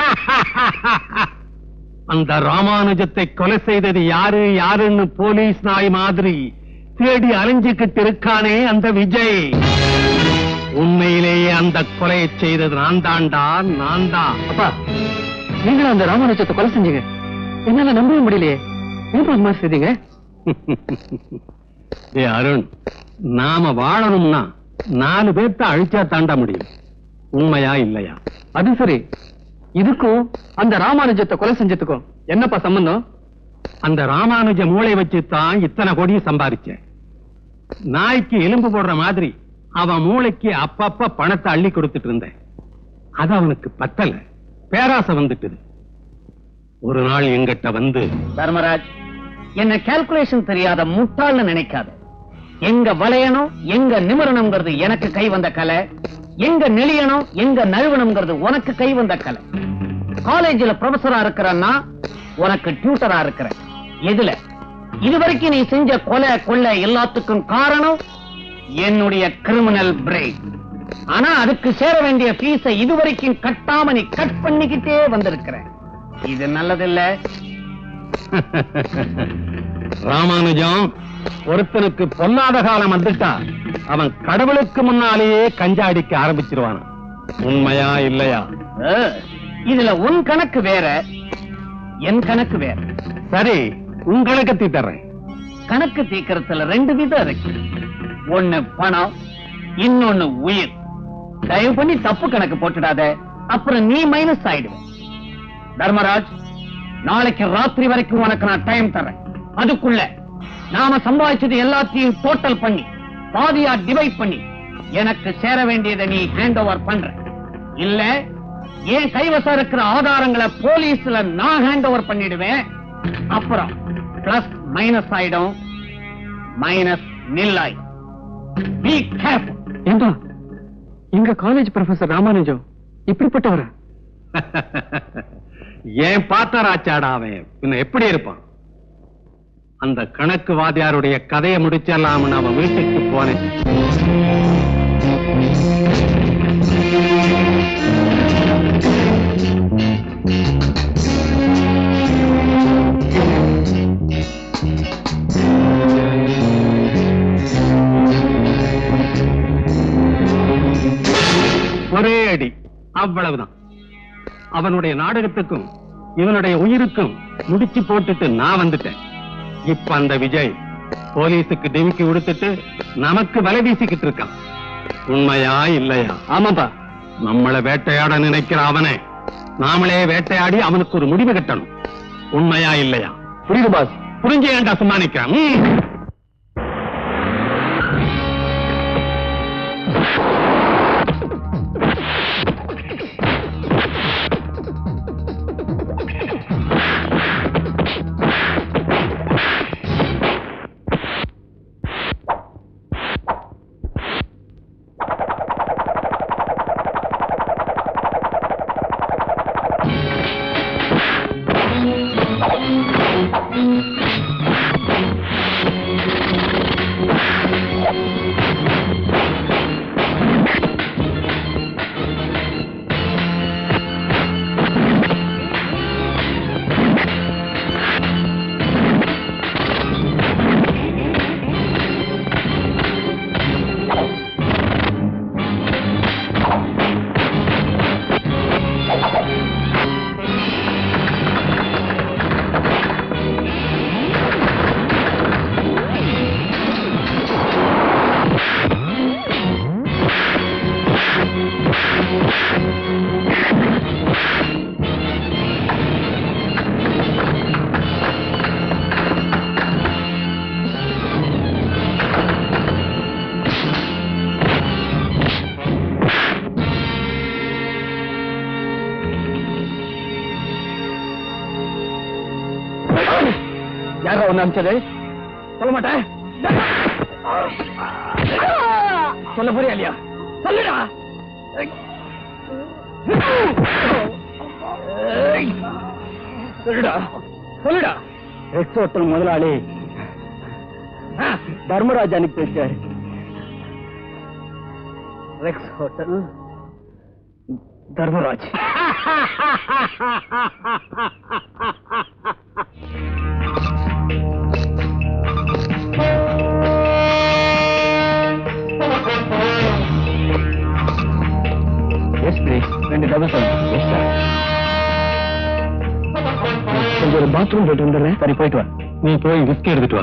அந்த ராமானுஜத்தை கொலை செய்தது யாரு யாருன்னு போலீஸ் நாய் மாதிரி தேடி அலைஞ்சுக்கிட்டு இருக்கானே அந்த விஜய் உண்மையிலேயே அந்த கொலையை செய்தது நான் தான்டா நான் தான் அப்பா நீங்களும் அந்த ராமானுஜத்தை கொலை செஞ்சீங்க என்னால நம்பவே முடியலையே ஏன் அது மாதிரி செய்தீங்க ஏ அருண் நாம வாழணும்னா நாலு பேர்த்த அழிச்சா தாண்ட முடியும் உண்மையா இல்லையா அது சரி இதுக்கும் அந்த ராமானுஜத்தை கொலை செஞ்சதுக்கும் என்னப்பா சம்பந்தம் அந்த ராமானுஜ மூளை வச்சு தான் இத்தனை கோடியும் சம்பாதிச்சேன் நாய்க்கு எலும்பு போடுற மாதிரி அவன் மூளைக்கு அப்பப்ப பணத்தை அள்ளி கொடுத்துட்டு இருந்தேன் அது அவனுக்கு பத்தல பேராசை வந்துட்டுது ஒரு நாள் எங்கிட்ட வந்து தர்மராஜ் என்ன கால்குலேஷன் தெரியாத முட்டாள்னு நினைக்காத எங்க வளையணும் எங்க நிமிரணுங்கிறது எனக்கு கை வந்த கலை எங்க நெளியணும் எங்க நழுவணுங்கிறது உனக்கு கை வந்த கலை காலேஜ்ல ப்ரொஃபஸரா இருக்கிறன்னா உனக்கு டியூட்டரா இருக்கிற எதுல இதுவரைக்கும் நீ செஞ்ச கொலை கொள்ளை எல்லாத்துக்கும் காரணம் என்னுடைய கிரிமினல் பிரெயின் ஆனா அதுக்கு சேர வேண்டிய ஃபீஸ இதுவரைக்கும் கட்டாம நீ கட் பண்ணிக்கிட்டே வந்திருக்கிற இது நல்லதில்ல ராமானுஜம் ஒருத்தனுக்கு பொல்லாத காலம் வந்துட்டா அவன் கடவுளுக்கு முன்னாலேயே கஞ்சா அடிக்க ஆரம்பிச்சிருவான் உண்மையா இல்லையா ஆ, இதுல உன் கணக்கு வேற என் கணக்கு வேற சரி உங்களுக்கு தீத்தர்றேன் கணக்கு தீக்கிறதுல ரெண்டு விதம் இருக்கு ஒண்ணு பணம் இன்னொன்னு உயிர் தயவு பண்ணி தப்பு கணக்கு போட்டுடாத அப்புறம் நீ மைனஸ் ஆயிடுவ தர்மராஜ் நாளைக்கு ராத்திரி வரைக்கும் உனக்கு நான் டைம் தரேன் அதுக்குள்ள நாம சம்பாதிச்சது எல்லாத்தையும் டோட்டல் பண்ணி பாதியா டிவைட் பண்ணி எனக்கு சேர வேண்டியதை நீ ஹேண்ட் ஓவர் பண்ற இல்ல என் கைவசம் இருக்கிற ஆதாரங்களை போலீஸ்ல நான் ஹேண்ட் ஓவர் பண்ணிடுவேன் அப்புறம் பிளஸ் மைனஸ் ஆயிடும் மைனஸ் நில் ஆயிடும் பி கேர்ஃபுல் ஏண்டா எங்க காலேஜ் ப்ரொஃபசர் ராமானுஜம் இப்படிப்பட்டவரா ஏன் பார்த்தராச்சாடா அவன் பின்ன எப்படி இருப்பான் அந்த கணக்கு வாத்தியாருடைய கதையை முடிச்சிடலாம்னு அவன் வீட்டுக்கு போனேன் ஒரே அடி அவ்வளவுதான் அவனுடைய நாடகத்துக்கும் இவனுடைய உயிருக்கும் முடிச்சு போட்டுட்டு நான் வந்துட்டேன் இப்ப அந்த விஜய் போலீஸுக்கு டிமிக்கி கொடுத்துட்டு நமக்கு வலை வீசிக்கிட்டு இருக்கான் உண்மையா இல்லையா ஆமாப்பா நம்மளை வேட்டையாட நினைக்கிற அவனை நாமளே வேட்டையாடி அவனுக்கு ஒரு முடிவு கட்டணும் உண்மையா இல்லையா புரியுது பாஸ் புரிஞ்சு ஏன்டா சும்மா நிக்கிறான் ம். யாரா ஒண்ணு அனுப்பிச்சது சொல்ல மாட்டேன் சொல்ல போறியா இல்லையா சொல்லுடா சொல்லுடா சொல்லுடா ரெக்ஸ் ஹோட்டல் முதலாளி தர்மராஜ் அனுப்பி வச்சாரு Rex hotel Dharmaraj yes please ரெண்டு டபுள் செவன் எஸ் சார் கொஞ்சம் ஒரு பாத்ரூம் போயிட்டு வந்துடுறேன் சரி போயிட்டு வா நீ போய் விஸ்கி எடுத்துட்டு வா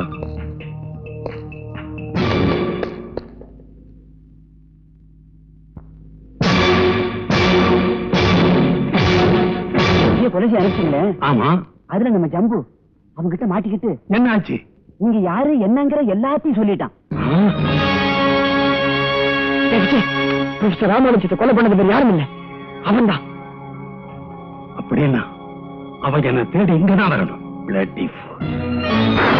கொலைசி அனுப்பிச்சிங்களே ஆமா அதுல நம்ம ஜம்பு அவங்க கிட்ட மாட்டிக்கிட்டு என்னாச்சு இங்க யாரு என்னங்கிற எல்லாத்தையும் சொல்லிட்டான் மிஸ்டர் ராமானுஜத்தை கொலை பண்ணது பேர் யாரும் இல்ல அவன்தான் அப்படின்னா அவ என்ன தேடி இங்கதான் வரணும் Bloody fool.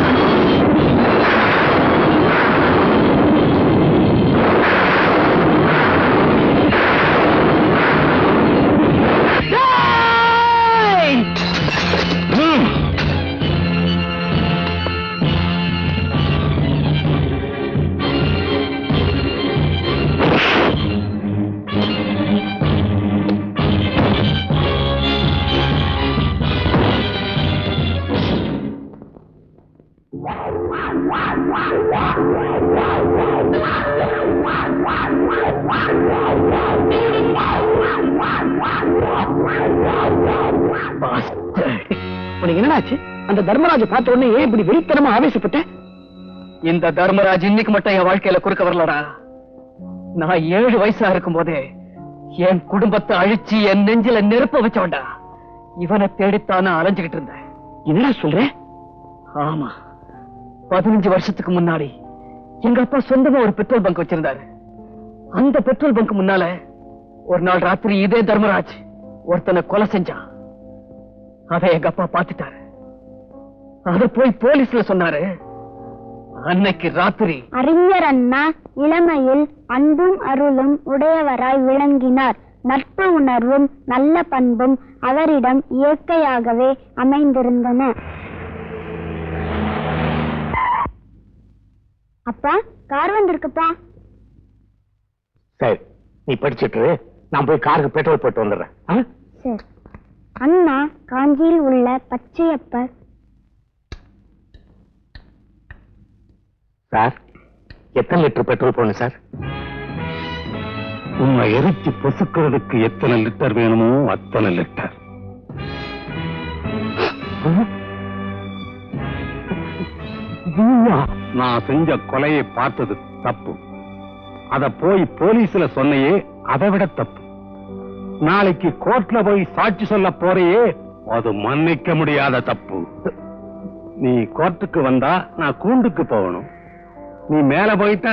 உனக்கு என்னடாச்சு அந்த தர்மராஜ பார்த்த உடனே ஏன் இப்படி வெறித்தனமா ஆவேசப்பட்ட இந்த தர்மராஜ் இன்னைக்கு மட்டும் என் வாழ்க்கையில குறுக்க வரலடா நான் ஏழு வயசா இருக்கும் போதே என் குடும்பத்தை அழிச்சு என் நெஞ்சில நெருப்ப வச்சவன்டா இவனை தேடித்தானே அலைஞ்சுகிட்டு இருந்தேன் என்னடா சொல்ற ஆமா பதினஞ்சு வருஷத்துக்கு முன்னாடி எங்க அப்பா சொந்தமா ஒரு பெட்ரோல் பங்க் வச்சிருந்தாரு அந்த பெட்ரோல் பங்க் முன்னால ஒரு நாள் ராத்திரி இதே தர்மராஜ் ஒருத்தனை கொலை செஞ்சான் அதை எங்க அப்பா பார்த்துட்டாரு அத போய் போலீஸ்ல சொன்னாரு அன்னைக்கு ராத்திரி அறிஞர் அண்ணா இளமையில் அன்பும் அருளும் உடையவராய் விளங்கினார் நட்பு உணர்வும் நல்ல பண்பும் அவரிடம் இயற்கையாகவே அமைந்திருந்தன அப்பா கார் வந்திருக்குப்பா சரி நீ படிச்சிட்டு இரு. நான் போய் காருக்கு பெட்ரோல் போட்டு வந்துடுறேன் ஆ? சரி அண்ணா காஞ்சியில் உள்ள பச்சையப்பர் சார் எத்தனை லிட்டர் பெட்ரோல் போடணும் சார் உண்மை எரிச்சு பொசுக்கிறதுக்கு எத்தனை லிட்டர் வேணுமோ அத்தனை லிட்டர் நான் செஞ்ச கொலையை பார்த்தது தப்பு அத போய் போலீஸ்ல சொன்னையே அதை விட தப்பு நாளைக்கு கோர்ட்ல போய் சாட்சி சொல்ல போறையே அது மன்னிக்க முடியாத தப்பு நீ கோர்ட்டுக்கு வந்தா நான் கூண்டுக்கு போகணும் நீ மேல போயிட்டா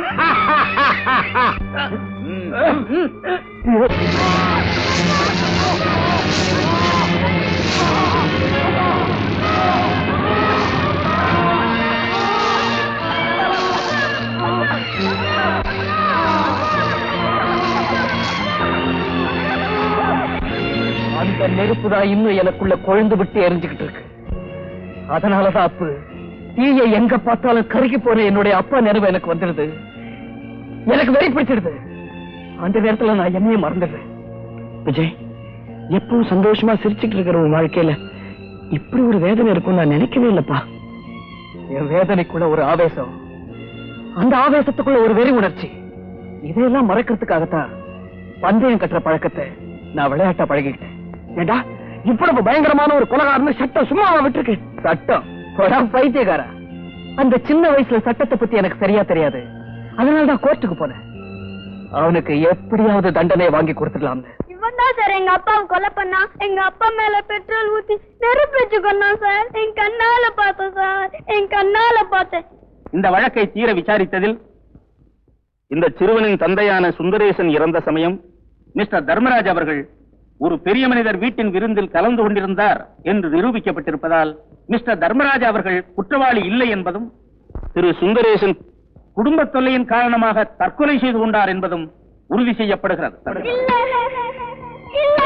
அந்த நெருப்பு தான் இன்னும் எனக்குள்ள கொழுந்து விட்டு எரிஞ்சுக்கிட்டு இருக்கு அதனாலதான் அப்பு தீய எங்க பார்த்தாலும் கருகி போற என்னுடைய அப்பா நினைவு எனக்கு வந்துடுது எனக்கு வெறி பிடிச்சிடுது அந்த நேரத்துல நான் என்னையே மறந்துடுறேன் விஜய் எப்பவும் சந்தோஷமா சிரிச்சுட்டு இருக்கிற உன் வாழ்க்கையில இப்படி ஒரு வேதனை இருக்கும் நான் நினைக்கவே இல்லப்பா என் வேதனைக்குள்ள ஒரு ஆவேசம் அந்த ஆவேசத்துக்குள்ள ஒரு வெறி உணர்ச்சி இதையெல்லாம் மறக்கிறதுக்காகத்தான் பந்தயம் கட்டுற பழக்கத்தை நான் விளையாட்டா பழகிக்கிட்டேன் ஏண்டா இவ்வளவு பயங்கரமான ஒரு கொலகாரன் சட்டம் சும்மாவா விட்டுருக்கு சட்டம் போடா பைத்தியக்காரா அந்த சின்ன வயசுல சட்டத்தை பத்தி எனக்கு சரியா தெரியாது அதனால தான் கோர்ட்டுக்கு போனேன் அவனுக்கு எப்படியாவது தண்டனை வாங்கி கொடுத்துடலாம்னு இவன் தான் சார் எங்க அப்பாவை கொலை பண்ணா எங்க அப்பா மேல பெட்ரோல் ஊத்தி நெருப்பு வச்சு கொண்டான் சார் என் கண்ணால பார்த்தேன் சார் என் கண்ணால பார்த்தேன் இந்த வழக்கை தீர விசாரித்ததில் இந்த சிறுவனின் தந்தையான சுந்தரேசன் இறந்த சமயம் மிஸ்டர் தர்மராஜ் அவர்கள் ஒரு பெரிய மனிதர் வீட்டின் விருந்தில் கலந்து கொண்டிருந்தார் என்று நிரூபிக்கப்பட்டிருப்பதால் மிஸ்டர் தர்மராஜ் அவர்கள் குற்றவாளி இல்லை என்பதும் திரு சுந்தரேசன் குடும்ப தொல்லையின் காரணமாக தற்கொலை செய்து கொண்டார் என்பதும் உறுதி செய்யப்படுகிறது இல்ல இல்ல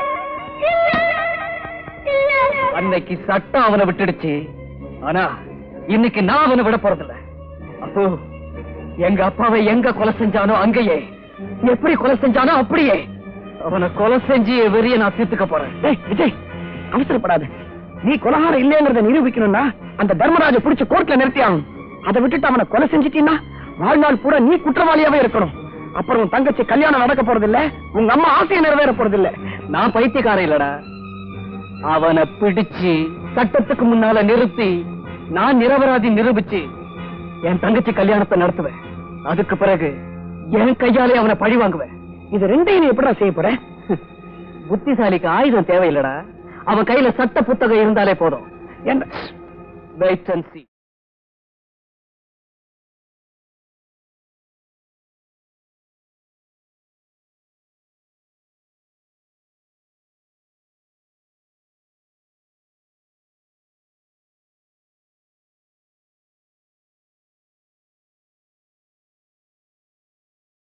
இல்ல இல்ல அன்னைக்கு சட்டம் அவனை விட்டுடுச்சு ஆனா இன்னைக்கு நான் அவனை விட போறதில்ல அப்போ எங்க அப்பாவை எங்க கொலை செஞ்சானோ அங்கேயே எப்படி கொலை செஞ்சானோ அப்படியே அவனை கொலை செஞ்சு என் வெறிய நான் தீர்த்துக்க போறேன் டேய் விஜய் அவசரப்படாத நீ கொலகாரம் இல்லைங்கிறத நிரூபிக்கணும்னா அந்த தர்மராஜ புடிச்சு கோர்ட்ல நிறுத்தி ஆகணும் அதை விட்டுட்டு அவனை கொலை செஞ்சிட்டீன்னா வாழ்நாள் பூரா நீ குற்றவாளியாவே இருக்கணும் அப்புறம் உன் தங்கச்சி கல்யாணம் நடக்க போறது இல்ல உங்க அம்மா ஆசையை நிறைவேற போறது இல்ல நான் பைத்தியக்காரன் இல்லடா அவனை பிடிச்சு சட்டத்துக்கு முன்னால நிறுத்தி நான் நிரபராதி நிரூபிச்சு என் தங்கச்சி கல்யாணத்தை நடத்துவேன் அதுக்கு பிறகு என் கையாலே அவனை பழி வாங்குவேன் இது ரெண்டையும் நீ எப்படா செய்ய போற புத்திசாலிக்கு ஆயுதம் தேவையில்லடா அவன் கையில சட்ட புத்தகம் இருந்தாலே போதும் என்ன வெயிட் அண்ட் see